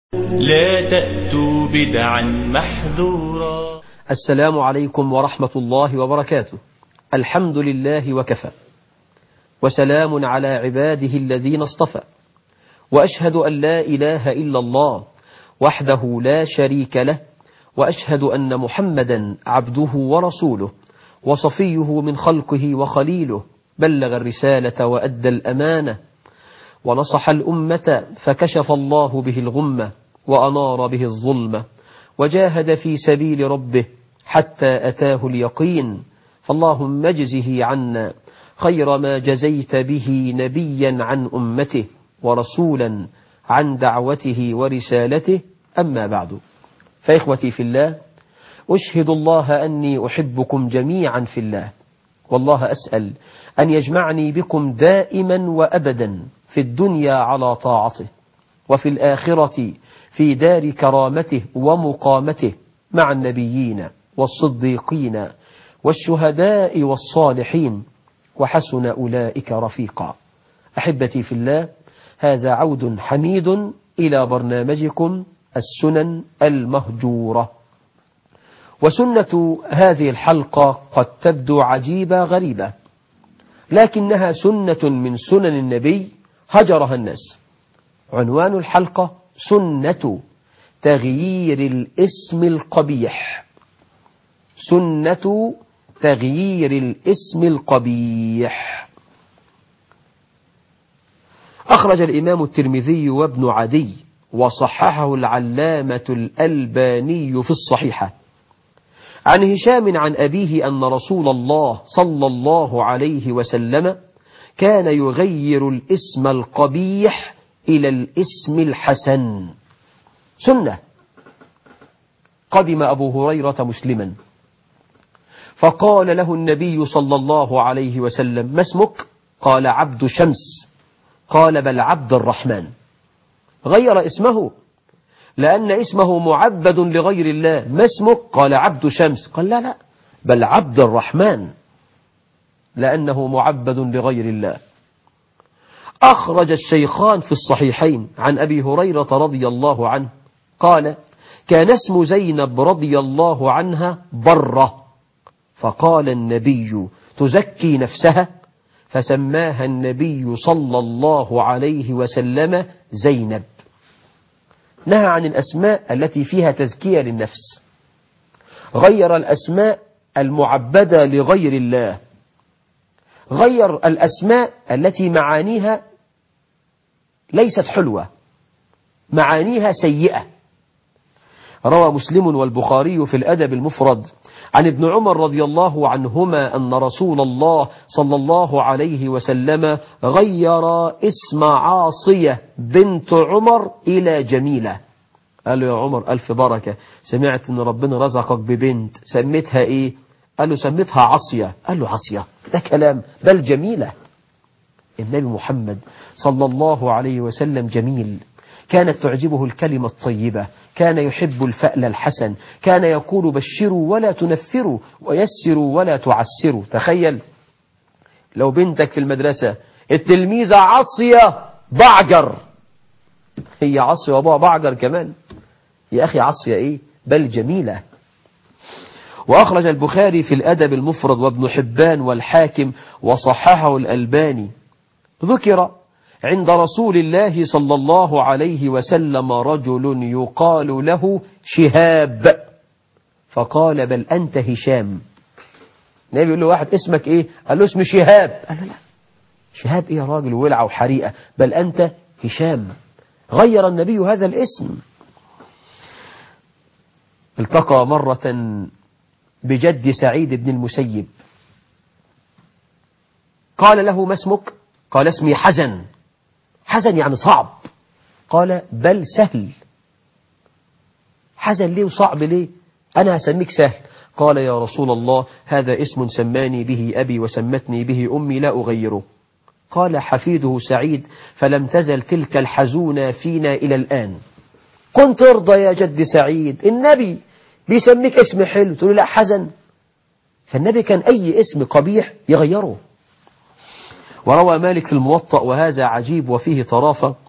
لا تأتوا بدعا محذورا السلام عليكم ورحمة الله وبركاته الحمد لله وكفى وسلام على عباده الذين اصطفى وأشهد أن لا إله إلا الله وحده لا شريك له وأشهد أن محمدا عبده ورسوله وصفيه من خلقه وخليله بلغ الرسالة وأدى الأمانة ونصح الأمة فكشف الله به الغمة وأنار به الظلمة وجاهد في سبيل ربه حتى أتاه اليقين فاللهم اجزه عنا خير ما جزيت به نبيا عن أمته ورسولا عن دعوته ورسالته أما بعد فإخوتي في الله أشهد الله أني أحبكم جميعا في الله والله أسأل أن يجمعني بكم دائما وأبدا في الدنيا على طاعته وفي الآخرة في دار كرامته ومقامته مع النبيين والصديقين والشهداء والصالحين وحسن أولئك رفيقا أحبتي في الله هذا عود حميد إلى برنامجكم السنن المهجورة وسنة هذه الحلقة قد تبدو عجيبة غريبة لكنها سنة من سنن النبي هجرها الناس عنوان الحلقة سنة تغيير الاسم القبيح سنة تغيير الاسم القبيح أخرج الإمام الترمذي وابن عدي وصححه العلامة الألباني في الصحيحة عن هشام عن أبيه أن رسول الله صلى الله عليه وسلم كان يغير الاسم القبيح إلى الاسم الحسن سنة قدم أبو هريرة مسلما فقال له النبي صلى الله عليه وسلم ما اسمك قال عبد شمس قال بل عبد الرحمن غير اسمه لأن اسمه معبد لغير الله ما اسمك قال عبد شمس قال لا لا بل عبد الرحمن لأنه معبد لغير الله أخرج الشيخان في الصحيحين عن أبي هريرة رضي الله عنه قال كان اسم زينب رضي الله عنها برة فقال النبي تزكي نفسها فسماها النبي صلى الله عليه وسلم زينب نهى عن الأسماء التي فيها تزكية للنفس غير الأسماء المعبدة لغير الله غير الأسماء التي معانيها ليست حلوة معانيها سيئة روى مسلم والبخاري في الأدب المفرد عن ابن عمر رضي الله عنهما أن رسول الله صلى الله عليه وسلم غير اسم عاصية بنت عمر إلى جميلة قال له يا عمر ألف بركة سمعت أن ربنا رزقك ببنت سميتها إيه قال له سميتها عصية قال له عصية ده كلام بل جميلة النبي محمد صلى الله عليه وسلم جميل كانت تعجبه الكلمة الطيبة كان يحب الفأل الحسن كان يقول بشروا ولا تنفروا ويسروا ولا تعسروا تخيل لو بنتك في المدرسة التلميذة عصية بعجر هي عصية وابوها بعجر كمان يا أخي عصية إيه بل جميلة وأخرج البخاري في الأدب المفرد وابن حبان والحاكم وصححه الألباني ذكر عند رسول الله صلى الله عليه وسلم رجل يقال له شهاب فقال بل أنت هشام النبي يقول له واحد اسمك ايه قال له اسمي شهاب قال له لا شهاب ايه يا راجل ولعة وحريقة بل أنت هشام غير النبي هذا الاسم التقى مرة بجد سعيد بن المسيب قال له ما اسمك قال اسمي حزن حزن يعني صعب قال بل سهل حزن ليه وصعب ليه أنا هسميك سهل قال يا رسول الله هذا اسم سماني به أبي وسمتني به أمي لا أغيره قال حفيده سعيد فلم تزل تلك الحزونة فينا إلى الآن كنت ارضى يا جد سعيد النبي بيسميك اسم حلو تقول لا حزن فالنبي كان أي اسم قبيح يغيره وروى مالك في الموطأ وهذا عجيب وفيه طرافة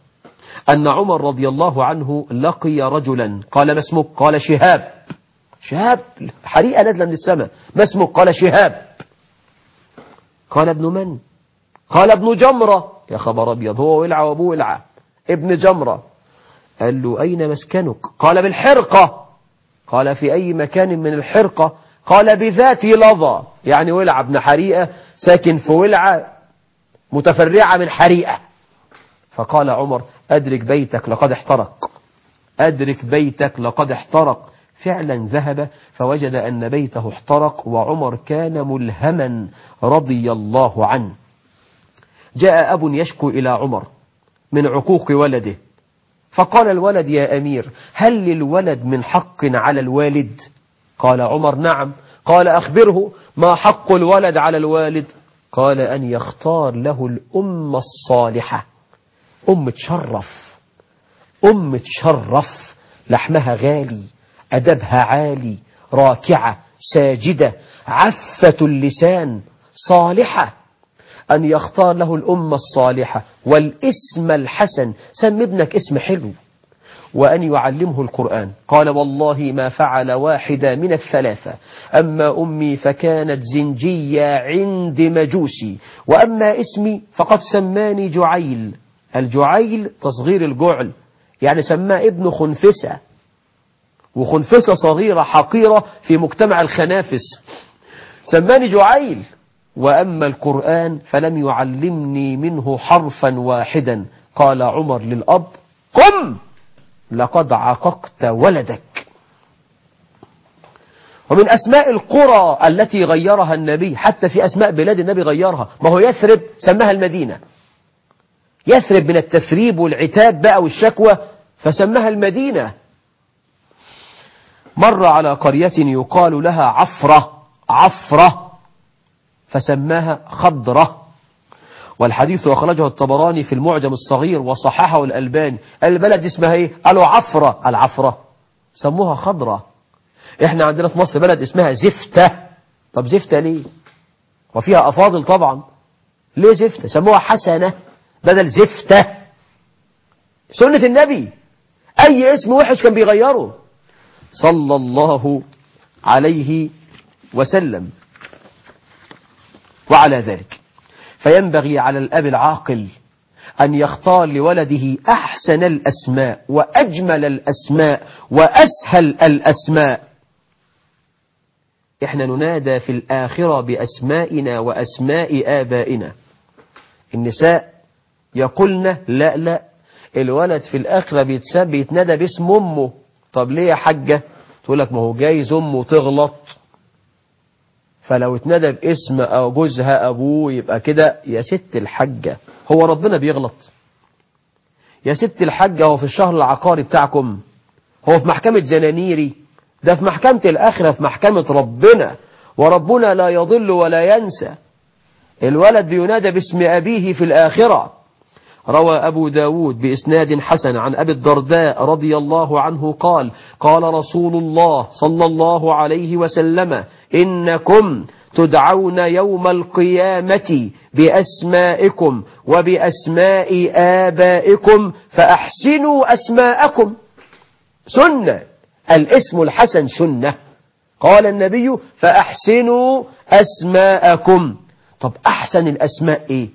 أن عمر رضي الله عنه لقي رجلا قال ما اسمك قال شهاب شهاب حريقة نازلة من السماء ما اسمك قال شهاب قال ابن من قال ابن جمرة يا خبر أبيض هو ولع وأبوه ولع ابن جمرة قال له أين مسكنك قال بالحرقة قال في أي مكان من الحرقة قال بذات لظى يعني ولع ابن حريقة ساكن في ولعة متفرعة من حريقة فقال عمر أدرك بيتك لقد احترق أدرك بيتك لقد احترق فعلا ذهب فوجد أن بيته احترق وعمر كان ملهما رضي الله عنه جاء أب يشكو إلى عمر من عقوق ولده فقال الولد يا أمير هل للولد من حق على الوالد قال عمر نعم قال أخبره ما حق الولد على الوالد قال أن يختار له الأم الصالحة أم تشرف أم تشرف لحمها غالي أدبها عالي راكعة ساجدة عفة اللسان صالحة أن يختار له الأمة الصالحة والاسم الحسن سم ابنك اسم حلو وأن يعلمه القرآن قال والله ما فعل واحدة من الثلاثة أما أمي فكانت زنجية عند مجوسي وأما اسمي فقد سماني جعيل الجعيل تصغير الجعل يعني سماه ابن خنفسة وخنفسة صغيرة حقيرة في مجتمع الخنافس سماني جعيل وأما القرآن فلم يعلمني منه حرفا واحدا قال عمر للأب قم لقد عققت ولدك ومن أسماء القرى التي غيرها النبي حتى في أسماء بلاد النبي غيرها ما هو يثرب سماها المدينة يثرب من التثريب والعتاب بقى والشكوى فسماها المدينة مر على قرية يقال لها عفرة عفرة فسماها خضرة والحديث أخرجه الطبراني في المعجم الصغير وصححه الألباني البلد اسمها ايه قالوا عفرة العفرة سموها خضرة احنا عندنا في مصر بلد اسمها زفتة طب زفتة ليه وفيها أفاضل طبعا ليه زفتة سموها حسنة بدل زفتة سنة النبي أي اسم وحش كان بيغيره صلى الله عليه وسلم وعلى ذلك فينبغي على الأب العاقل أن يختار لولده أحسن الأسماء وأجمل الأسماء وأسهل الأسماء إحنا ننادى في الآخرة بأسمائنا وأسماء آبائنا النساء يقولن لا لا الولد في الآخرة بيتساب بيتنادى باسم أمه طب ليه يا حاجة تقول لك ما هو جايز أمه تغلط فلو اتندى باسم أو جوزها أبوه يبقى كده يا ست الحجة هو ربنا بيغلط يا ست الحجة هو في الشهر العقاري بتاعكم هو في محكمة زنانيري ده في محكمة الآخرة في محكمة ربنا وربنا لا يضل ولا ينسى الولد بينادى باسم أبيه في الآخرة روى أبو داود بإسناد حسن عن أبي الدرداء رضي الله عنه قال قال رسول الله صلى الله عليه وسلم إنكم تدعون يوم القيامة بأسمائكم وبأسماء آبائكم فأحسنوا أسماءكم سنة الاسم الحسن سنة قال النبي فأحسنوا أسماءكم طب أحسن الأسماء إيه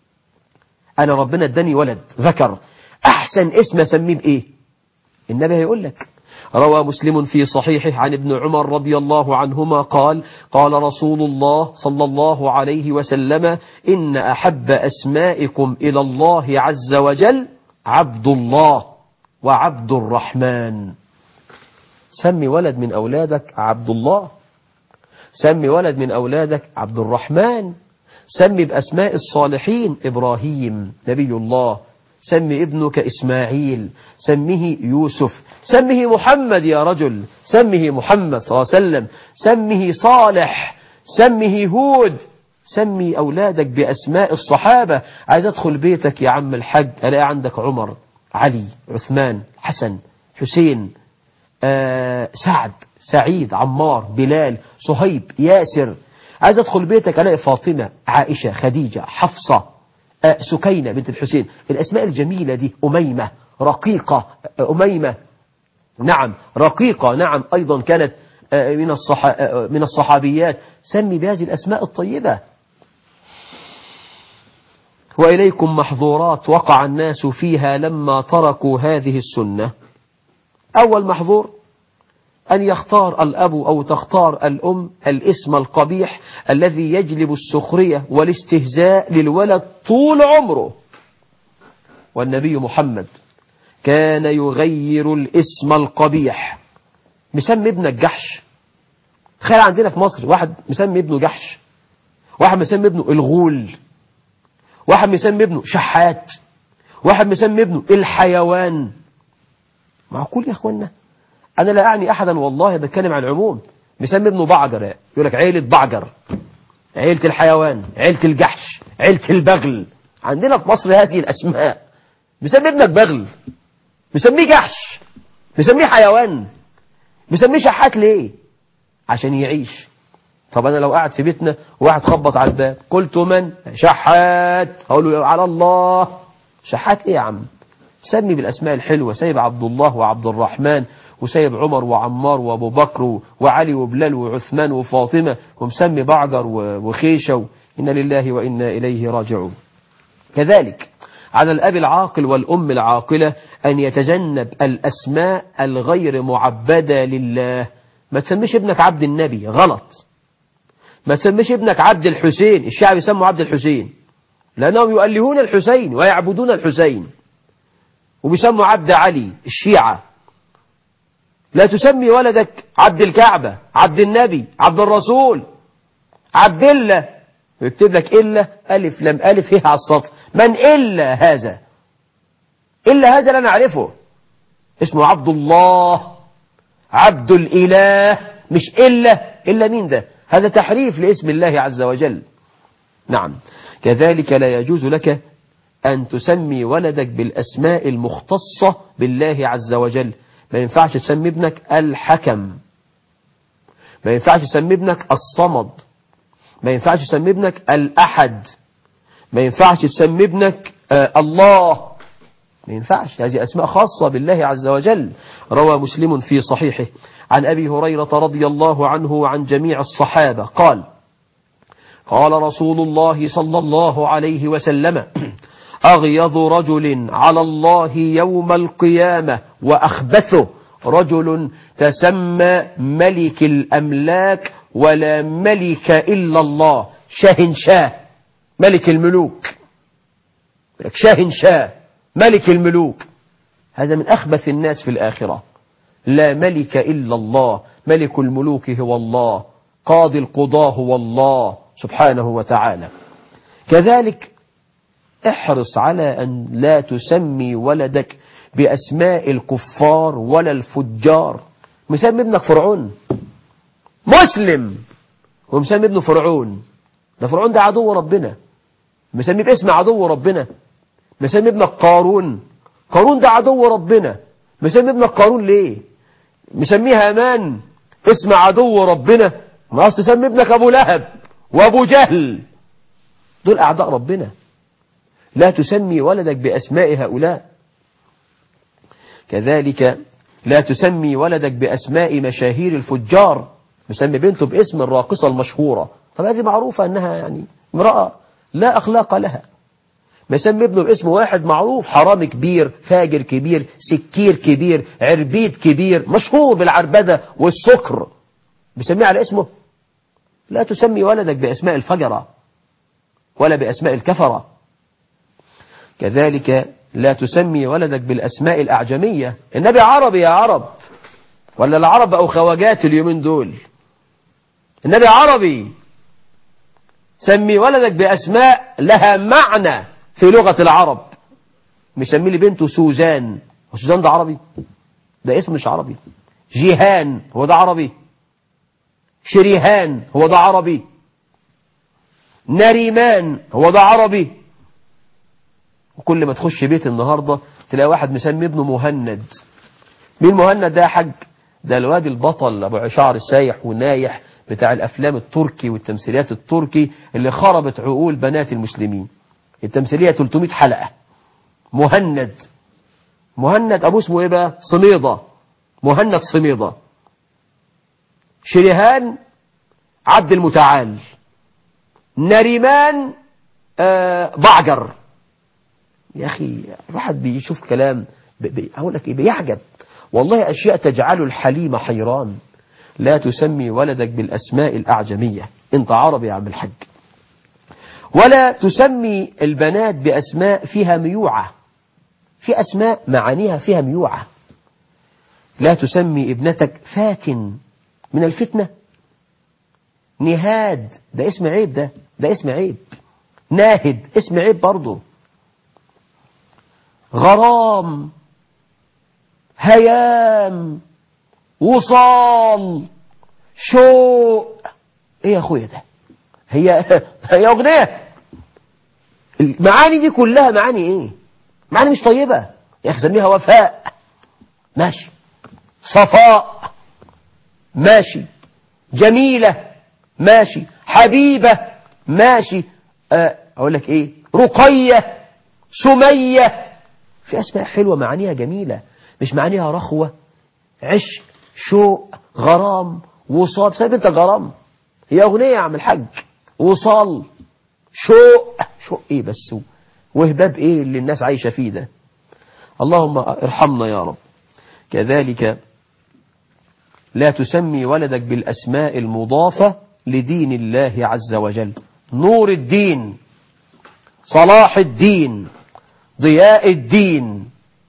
أنا ربنا اداني ولد ذكر أحسن اسم أسميه بإيه النبي هيقول لك روى مسلم في صحيحه عن ابن عمر رضي الله عنهما قال قال رسول الله صلى الله عليه وسلم إن أحب أسمائكم إلى الله عز وجل عبد الله وعبد الرحمن سمي ولد من أولادك عبد الله سمي ولد من أولادك عبد الرحمن سمي بأسماء الصالحين إبراهيم نبي الله سمي ابنك إسماعيل سمه يوسف سمه محمد يا رجل سمه محمد صلى الله عليه وسلم سمه صالح سمه هود سمي أولادك بأسماء الصحابة عايز أدخل بيتك يا عم الحج ألاقي عندك عمر علي عثمان حسن حسين آه سعد سعيد عمار بلال صهيب ياسر عايز أدخل بيتك ألاقي فاطمة عائشة خديجة حفصة آه سكينة بنت الحسين الأسماء الجميلة دي أميمة رقيقة أميمة نعم رقيقة نعم أيضا كانت من الصح... من الصحابيات سمي بهذه الأسماء الطيبة وإليكم محظورات وقع الناس فيها لما تركوا هذه السنة أول محظور أن يختار الأب أو تختار الأم الاسم القبيح الذي يجلب السخرية والاستهزاء للولد طول عمره والنبي محمد كان يغير الاسم القبيح مسمي ابنك جحش تخيل عندنا في مصر واحد مسمي ابنه جحش واحد مسمي ابنه الغول واحد مسمي ابنه شحات واحد مسمي ابنه الحيوان معقول يا اخوانا انا لا اعني احدا والله بتكلم عن العموم مسمي ابنه بعجر يقول لك عيلة بعجر عيلة الحيوان عيلة الجحش عيلة البغل عندنا في مصر هذه الاسماء مسمي ابنك بغل مسميه جحش مسميه حيوان مسميه شحات ليه عشان يعيش طب انا لو قاعد في بيتنا وواحد خبط على الباب قلت من شحات اقول له على الله شحات ايه يا عم سمي بالاسماء الحلوه سايب عبد الله وعبد الرحمن وسايب عمر وعمار وابو بكر وعلي وبلال وعثمان وفاطمه ومسمي بعجر وخيشه انا لله وانا اليه راجعون كذلك على الأب العاقل والأم العاقلة أن يتجنب الأسماء الغير معبدة لله ما تسميش ابنك عبد النبي غلط ما تسميش ابنك عبد الحسين الشعب يسموا عبد الحسين لأنهم يؤلهون الحسين ويعبدون الحسين وبيسموا عبد علي الشيعة لا تسمي ولدك عبد الكعبة عبد النبي عبد الرسول عبد الله يكتب لك إلا ألف لم ألف هي على السطر من إلا هذا إلا هذا لا نعرفه اسمه عبد الله عبد الإله مش إلا إلا مين ده هذا تحريف لاسم الله عز وجل نعم كذلك لا يجوز لك أن تسمي ولدك بالأسماء المختصة بالله عز وجل ما ينفعش تسمي ابنك الحكم ما ينفعش تسمي ابنك الصمد ما ينفعش تسمي ابنك الأحد ما ينفعش تسمي ابنك آه الله ما ينفعش هذه أسماء خاصة بالله عز وجل روى مسلم في صحيحه عن أبي هريرة رضي الله عنه وعن جميع الصحابة قال قال رسول الله صلى الله عليه وسلم أغيظ رجل على الله يوم القيامة وأخبثه رجل تسمى ملك الأملاك ولا ملك إلا الله شاهنشاه ملك الملوك شاهنشاه ملك الملوك هذا من أخبث الناس في الآخرة لا ملك إلا الله ملك الملوك هو الله قاضي القضاة هو الله سبحانه وتعالى كذلك احرص على أن لا تسمي ولدك بأسماء الكفار ولا الفجار مسمي ابنك فرعون مسلم ومسمي ابنه فرعون ده فرعون ده عدو ربنا مسميه باسم عدو ربنا مسمي ابنك قارون قارون ده عدو ربنا مسمي ابنك قارون ليه مسميه هامان اسم عدو ربنا ما أصل تسمي ابنك أبو لهب وأبو جهل دول أعداء ربنا لا تسمي ولدك بأسماء هؤلاء كذلك لا تسمي ولدك بأسماء مشاهير الفجار مسمي بنته باسم الراقصة المشهورة طب هذه معروفة أنها يعني امرأة لا أخلاق لها مسمي ابنه باسم واحد معروف حرامي كبير فاجر كبير سكير كبير عربيد كبير مشهور بالعربدة والسكر بسميه على اسمه لا تسمي ولدك بأسماء الفجرة ولا بأسماء الكفرة كذلك لا تسمي ولدك بالأسماء الأعجمية النبي عربي يا عرب ولا العرب أو خواجات اليومين دول النبي عربي سمي ولدك بأسماء لها معنى في لغة العرب مسمي لي بنته سوزان وسوزان ده عربي ده اسم مش عربي جيهان هو ده عربي شريهان هو ده عربي نريمان هو ده عربي وكل ما تخش بيت النهاردة تلاقي واحد مسمي ابنه مهند مين مهند ده يا حاج ده الواد البطل ابو شعر السايح والنايح بتاع الافلام التركي والتمثيليات التركي اللي خربت عقول بنات المسلمين التمثيلية 300 حلقة مهند مهند أبوه اسمه إيه بقى صميضة مهند صميضة شريهان عبد المتعال نريمان آه بعجر يا أخي الواحد بيشوف كلام أقول لك إيه بيعجب والله أشياء تجعل الحليم حيران لا تسمي ولدك بالأسماء الأعجمية انت عربي يا عم الحاج ولا تسمي البنات بأسماء فيها ميوعة في أسماء معانيها فيها ميوعة لا تسمي ابنتك فاتن من الفتنة نهاد ده اسم عيب ده ده اسم عيب ناهد اسم عيب برضه غرام هيام وصال شوق ايه يا اخويا ده هي هي اغنيه المعاني دي كلها معاني ايه معاني مش طيبه يا اخي سميها وفاء ماشي صفاء ماشي جميله ماشي حبيبه ماشي أه اقول لك ايه رقيه سميه في اسماء حلوه معانيها جميله مش معانيها رخوه عشق شوق غرام وصال سايب انت غرام هي اغنيه يا عم الحاج وصال شوق شوق ايه بس وهباب ايه اللي الناس عايشه فيه ده اللهم ارحمنا يا رب كذلك لا تسمي ولدك بالاسماء المضافه لدين الله عز وجل نور الدين صلاح الدين ضياء الدين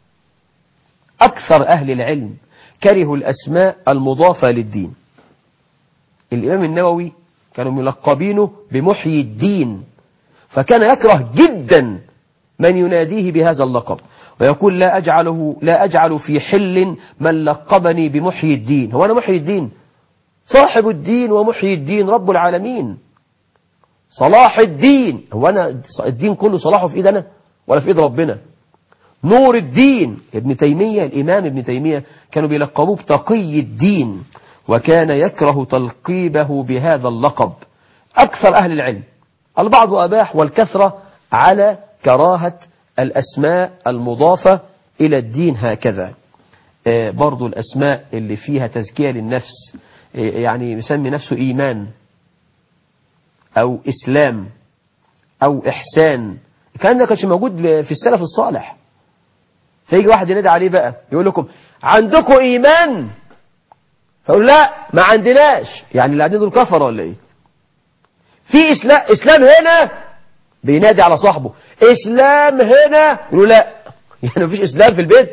أكثر أهل العلم كرهوا الأسماء المضافة للدين الإمام النووي كانوا ملقبينه بمحيي الدين فكان يكره جدا من يناديه بهذا اللقب ويقول لا أجعله لا أجعل في حل من لقبني بمحيي الدين هو أنا محيي الدين صاحب الدين ومحيي الدين رب العالمين صلاح الدين هو أنا الدين كله صلاحه في إيد أنا ولا في إيد ربنا نور الدين ابن تيمية الإمام ابن تيمية كانوا بيلقبوه بتقي الدين وكان يكره تلقيبه بهذا اللقب أكثر أهل العلم البعض أباح والكثرة على كراهة الأسماء المضافة إلى الدين هكذا آه برضو الأسماء اللي فيها تزكية للنفس آه يعني يسمي نفسه إيمان أو إسلام أو إحسان الكلام ده كانش موجود في السلف الصالح فيجي واحد ينادي عليه بقى يقول لكم عندكم إيمان فيقول لا ما عندناش يعني اللي قاعدين دول كفرة ولا إيه في إسلام, إسلام هنا بينادي على صاحبه إسلام هنا يقول لا يعني مفيش إسلام في البيت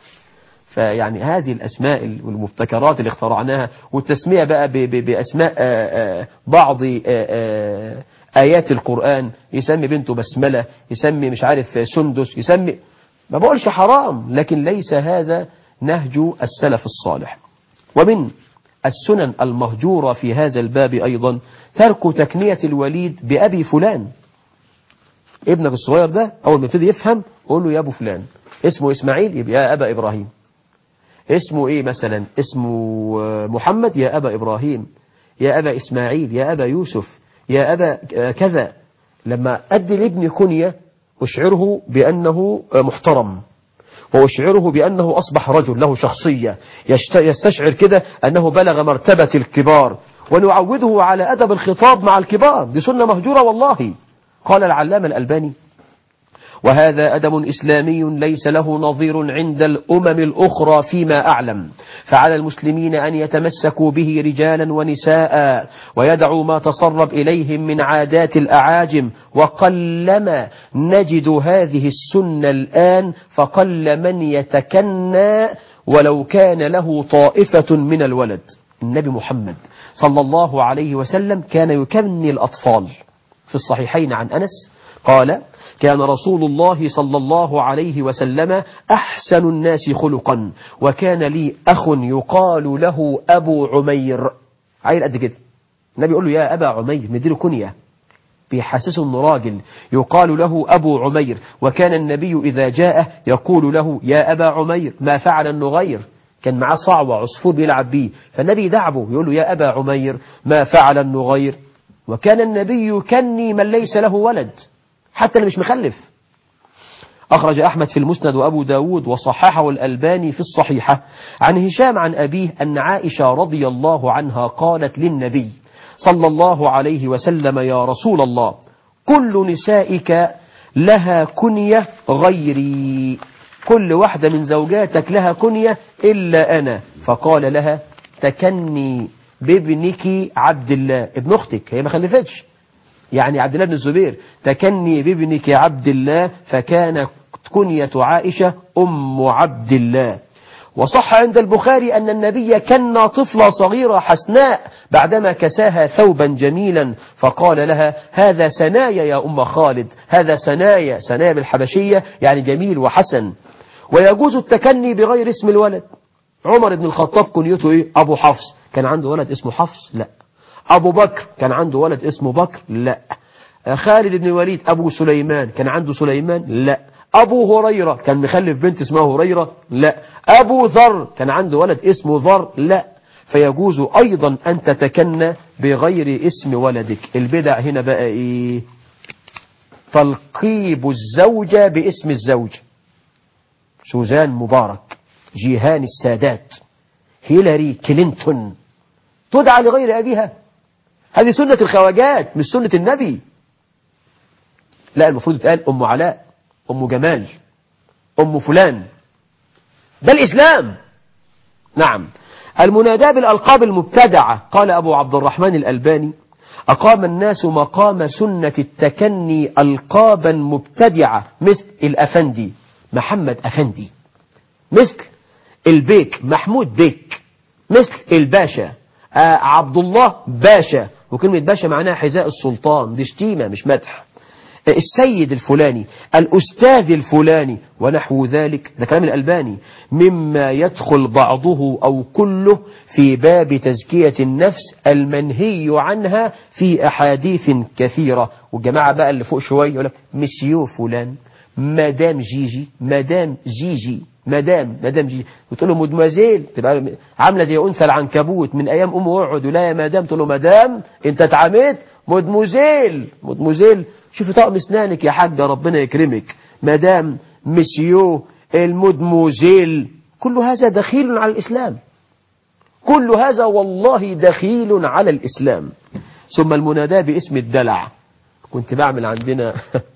فيعني هذه الأسماء والمبتكرات اللي اخترعناها والتسمية بقى ب ب بأسماء آآ آآ بعض آآ آيات القرآن يسمي بنته بسملة يسمي مش عارف سندس يسمي ما بقولش حرام لكن ليس هذا نهج السلف الصالح ومن السنن المهجورة في هذا الباب أيضا ترك تكنية الوليد بأبي فلان ابنك الصغير ده أول ما يبتدي يفهم قول له يا أبو فلان اسمه إسماعيل يبقى يا أبا إبراهيم اسمه إيه مثلا اسمه محمد يا أبا إبراهيم يا أبا إسماعيل يا أبا يوسف يا أبا كذا لما أدي لابني كنية أشعره بأنه محترم وأشعره بأنه أصبح رجل له شخصية يستشعر كده أنه بلغ مرتبة الكبار ونعوده على أدب الخطاب مع الكبار دي سنة مهجورة والله قال العلامة الألباني وهذا أدب إسلامي ليس له نظير عند الأمم الأخرى فيما أعلم فعلى المسلمين أن يتمسكوا به رجالا ونساء ويدعوا ما تسرب إليهم من عادات الأعاجم وقلما نجد هذه السنة الآن فقل من يتكنى ولو كان له طائفة من الولد النبي محمد صلى الله عليه وسلم كان يكني الأطفال في الصحيحين عن أنس قال كان رسول الله صلى الله عليه وسلم أحسن الناس خلقا وكان لي أخ يقال له أبو عمير عيل قد كده النبي يقول له يا أبا عمير مديله كنية بيحسسه انه راجل يقال له أبو عمير وكان النبي إذا جاء يقول له يا أبا عمير ما فعل النغير كان معاه صعوة عصفور بيلعب بيه فالنبي يدعبه يقول له يا أبا عمير ما فعل النغير وكان النبي يكني من ليس له ولد حتى اللي مش مخلف أخرج أحمد في المسند وأبو داود وصححه الألباني في الصحيحة عن هشام عن أبيه أن عائشة رضي الله عنها قالت للنبي صلى الله عليه وسلم يا رسول الله كل نسائك لها كنية غيري كل واحدة من زوجاتك لها كنية إلا أنا فقال لها تكني بابنك عبد الله ابن أختك هي ما خلفتش يعني عبد الله بن الزبير تكني بابنك عبد الله فكان كنية عائشة أم عبد الله وصح عند البخاري أن النبي كنا طفلة صغيرة حسناء بعدما كساها ثوبا جميلا فقال لها هذا سنايا يا أم خالد هذا سنايا سنايا بالحبشية يعني جميل وحسن ويجوز التكني بغير اسم الولد عمر بن الخطاب كنيته إيه؟ أبو حفص كان عنده ولد اسمه حفص لا أبو بكر كان عنده ولد اسمه بكر لا خالد بن الوليد أبو سليمان كان عنده سليمان لا أبو هريرة كان مخلف بنت اسمها هريرة لا أبو ذر كان عنده ولد اسمه ذر لا فيجوز أيضا أن تتكنى بغير اسم ولدك البدع هنا بقى إيه تلقيب الزوجة باسم الزوج سوزان مبارك جيهان السادات هيلاري كلينتون تدعى لغير أبيها هذه سنة الخواجات مش سنة النبي لا المفروض يتقال أم علاء أم جمال أم فلان ده الإسلام نعم المناداة بالألقاب المبتدعة قال أبو عبد الرحمن الألباني أقام الناس مقام سنة التكني ألقابا مبتدعة مثل الأفندي محمد أفندي مثل البيك محمود بيك مثل الباشا آه عبد الله باشا وكلمة باشا معناها حذاء السلطان دي شتيمة مش مدح السيد الفلاني الأستاذ الفلاني ونحو ذلك ده كلام الألباني مما يدخل بعضه أو كله في باب تزكية النفس المنهي عنها في أحاديث كثيرة والجماعة بقى اللي فوق شوية يقول لك مسيو فلان مدام جيجي مدام جيجي مدام مدام جيجي وتقول له مدمزيل تبقى عاملة زي أنثى العنكبوت من أيام أم وعد ولا يا مدام تقول له مدام أنت اتعميت مدموزيل مدموزيل شوفي طقم اسنانك يا حاجة ربنا يكرمك مدام مسيو المدموزيل كل هذا دخيل على الإسلام كل هذا والله دخيل على الإسلام ثم المناداة باسم الدلع كنت بعمل عندنا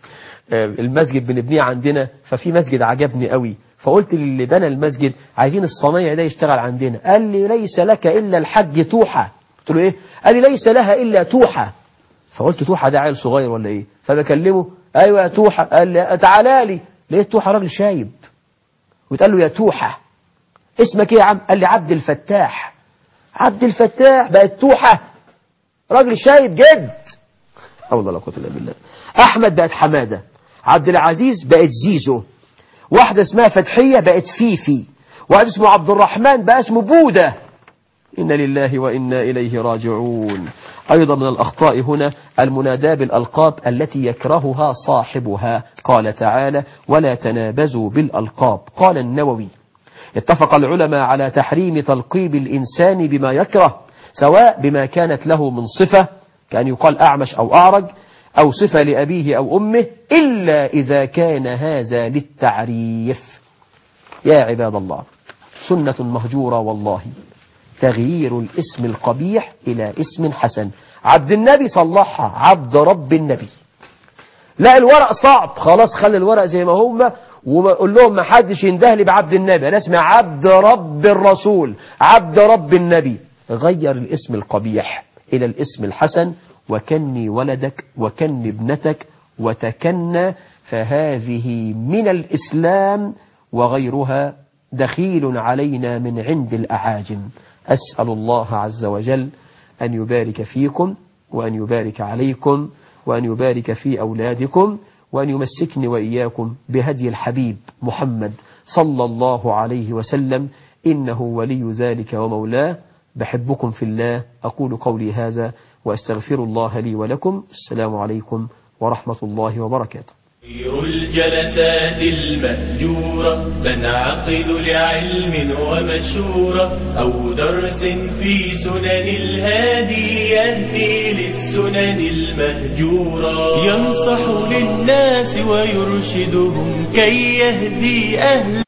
المسجد بنبنيه عندنا ففي مسجد عجبني قوي فقلت للي بنى المسجد عايزين الصنايع ده يشتغل عندنا قال لي ليس لك إلا الحج توحة قلت له إيه قال لي ليس لها إلا توحة فقلت توحة ده عيل صغير ولا إيه فبكلمه أيوة يا توحة قال لي تعالى لي لقيت توحة راجل شايب وتقال له يا توحة اسمك ايه يا عم قال لي عبد الفتاح عبد الفتاح بقت توحة راجل شايب جد حول ولا قوة الا بالله احمد بقت حمادة عبد العزيز بقت زيزو واحدة اسمها فتحية بقت فيفي واحد اسمه عبد الرحمن بقى اسمه بودة إن لله وإنا إليه راجعون أيضا من الأخطاء هنا المناداة بالألقاب التي يكرهها صاحبها قال تعالى ولا تنابزوا بالألقاب قال النووي اتفق العلماء على تحريم تلقيب الإنسان بما يكره سواء بما كانت له من صفة كأن يقال أعمش أو أعرج أو صفة لأبيه أو أمه إلا إذا كان هذا للتعريف يا عباد الله سنة مهجورة والله تغيير الاسم القبيح إلى اسم حسن عبد النبي صلحها عبد رب النبي لا الورق صعب خلاص خلي الورق زي ما هم وقول لهم ما حدش يندهلي بعبد النبي انا اسمي عبد رب الرسول عبد رب النبي غير الاسم القبيح إلى الاسم الحسن وكني ولدك وكني ابنتك وتكنى فهذه من الإسلام وغيرها دخيل علينا من عند الأعاجم أسأل الله عز وجل أن يبارك فيكم وأن يبارك عليكم وأن يبارك في أولادكم وأن يمسكني وإياكم بهدي الحبيب محمد صلى الله عليه وسلم إنه ولي ذلك ومولاه بحبكم في الله أقول قولي هذا وأستغفر الله لي ولكم السلام عليكم ورحمة الله وبركاته خير الجلسات المأجورة ننعقد لعلم ومشورة أو درس في سنن الهادي يهدي للسنن المهجورة ينصح للناس ويرشدهم كي يهدي أهل